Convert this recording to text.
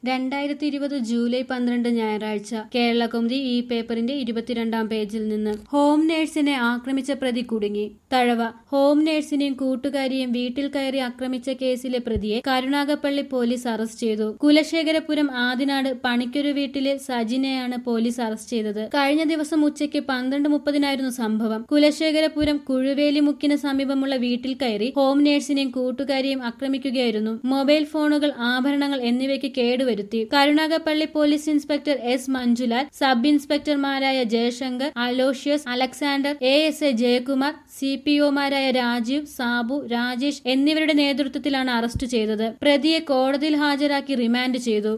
രണ്ടായിരത്തി ഇരുപത് ജൂലൈ പന്ത്രണ്ട് ഞായറാഴ്ച കേരളകൗമുദി ഈ പേപ്പറിന്റെ ഇരുപത്തിരണ്ടാം പേജിൽ നിന്ന് ഹോം നേഴ്സിനെ ആക്രമിച്ച പ്രതി കുടുങ്ങി തഴവ ഹോം നേഴ്സിനെയും കൂട്ടുകാരിയും വീട്ടിൽ കയറി ആക്രമിച്ച കേസിലെ പ്രതിയെ കരുനാഗപ്പള്ളി പോലീസ് അറസ്റ്റ് ചെയ്തു കുലശേഖരപുരം ആദിനാട് പണിക്കൊരു വീട്ടിലെ സജിനെയാണ് പോലീസ് അറസ്റ്റ് ചെയ്തത് കഴിഞ്ഞ ദിവസം ഉച്ചയ്ക്ക് പന്ത്രണ്ട് മുപ്പതിനായിരുന്നു സംഭവം കുലശേഖരപുരം കുഴുവേലിമുക്കിന് സമീപമുള്ള വീട്ടിൽ കയറി ഹോം നേഴ്സിനെയും കൂട്ടുകാരിയും ആക്രമിക്കുകയായിരുന്നു മൊബൈൽ ഫോണുകൾ ആഭരണങ്ങൾ എന്നിവയ്ക്ക് കേടുവരുത്തി Karunagappally police inspector S Manjulal sub ഇൻസ്പെക്ടർമാരായ Jayashankar Aloysius Alexander A S A Jayakumar C P ഒമാരായ രാജീവ് സാബു രാജേഷ് എന്നിവരുടെ നേതൃത്വത്തിലാണ് അറസ്റ്റ് ചെയ്തത് പ്രതിയെ കോടതിയിൽ ഹാജരാക്കി റിമാൻഡ് ചെയ്തു